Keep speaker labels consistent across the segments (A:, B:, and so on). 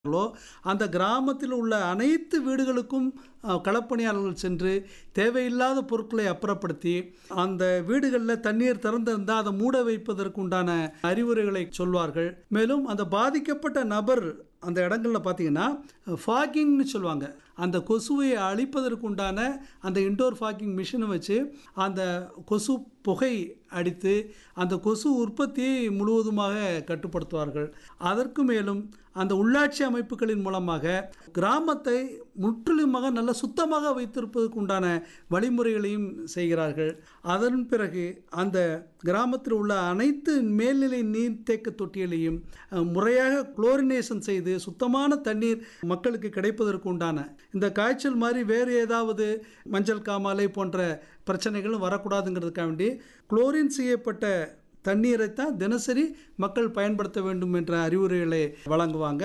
A: களோ அந்த கிராமத்தில் உள்ள அனைத்து வீடுகளுக்கும் அ, களப்பணியாளர்கள் சென்று தேவையில்லாத பொருட்களை அப்புறப்படுத்தி அந்த வீடுகளில் தண்ணீர் திறந்திருந்தால் அதை மூட வைப்பதற்கு உண்டான அறிவுரைகளை சொல்வார்கள் மேலும் அந்த பாதிக்கப்பட்ட நபர் அந்த இடங்களில் பார்த்தீங்கன்னா ஃபாகிங்னு சொல்லுவாங்க அந்த கொசுவை அழிப்பதற்கு உண்டான அந்த இன்டோர் ஃபாகிங் மிஷினை வச்சு அந்த கொசு புகை அடித்து அந்த கொசு உற்பத்தியை முழுவதுமாக கட்டுப்படுத்துவார்கள் அதற்கு மேலும் அந்த உள்ளாட்சி அமைப்புகளின் மூலமாக கிராமத்தை முற்றிலுமாக நல்ல சுத்தமாக வைத்திருப்பதற்கு உண்டான வழிமுறைகளையும் செய்கிறார்கள் அதன் பிறகு அந்த கிராமத்தில் உள்ள அனைத்து மேல்நிலை நீர்த்தேக்க தொட்டிகளையும் அஹ், முறையாக குளோரினேஷன் செய்து சுத்தமான தண்ணீர் மக்களுக்கு கிடைப்பதற்கு உண்டான இந்த காய்ச்சல் மாதிரி வேறு ஏதாவது மஞ்சள் காமாலை போன்ற பிரச்சனைகளும் வரக்கூடாதுங்கிறதுக்காக வேண்டி குளோரின் செய்யப்பட்ட தண்ணீரை தான் தினசரி மக்கள் பயன்படுத்த வேண்டும் என்ற அறிவுரைகளை வழங்குவாங்க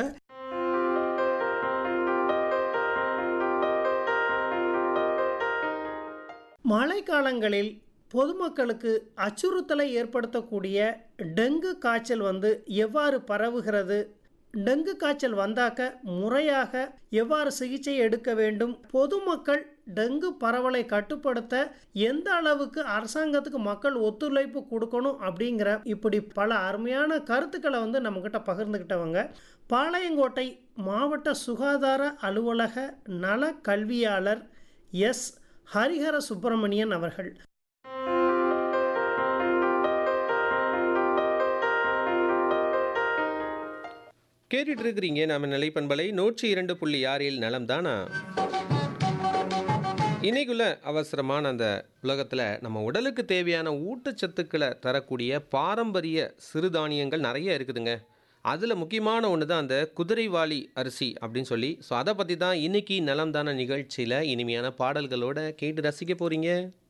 B: மழைக்காலங்களில் பொதுமக்களுக்கு அச்சுறுத்தலை ஏற்படுத்தக்கூடிய டெங்கு காய்ச்சல் வந்து எவ்வாறு பரவுகிறது டெங்கு காய்ச்சல் வந்தாக்க முறையாக எவ்வாறு சிகிச்சை எடுக்க வேண்டும் பொதுமக்கள் டெங்கு பரவலை கட்டுப்படுத்த எந்த அளவுக்கு அரசாங்கத்துக்கு மக்கள் ஒத்துழைப்பு கொடுக்கணும் அப்படிங்கிற இப்படி பல அருமையான கருத்துக்களை வந்து நம்மக்கிட்ட பகிர்ந்துக்கிட்டவங்க பாளையங்கோட்டை மாவட்ட சுகாதார அலுவலக நல கல்வியாளர் எஸ் ஹரிஹர சுப்பிரமணியன் அவர்கள்
C: கேட்டுட்டு இருக்கிறீங்க நம்ம நிலைப்பண்பலை நூற்றி இரண்டு புள்ளி ஆறில் நலம் தானா இன்னைக்குள்ள அவசரமான அந்த உலகத்தில் நம்ம உடலுக்கு தேவையான ஊட்டச்சத்துக்களை தரக்கூடிய பாரம்பரிய சிறுதானியங்கள் நிறைய இருக்குதுங்க அதில் முக்கியமான ஒன்று தான் அந்த குதிரைவாளி அரிசி அப்படின்னு சொல்லி ஸோ அதை பற்றி தான் இன்னைக்கு நலம் தான நிகழ்ச்சியில் இனிமையான பாடல்களோட கேட்டு ரசிக்க போகிறீங்க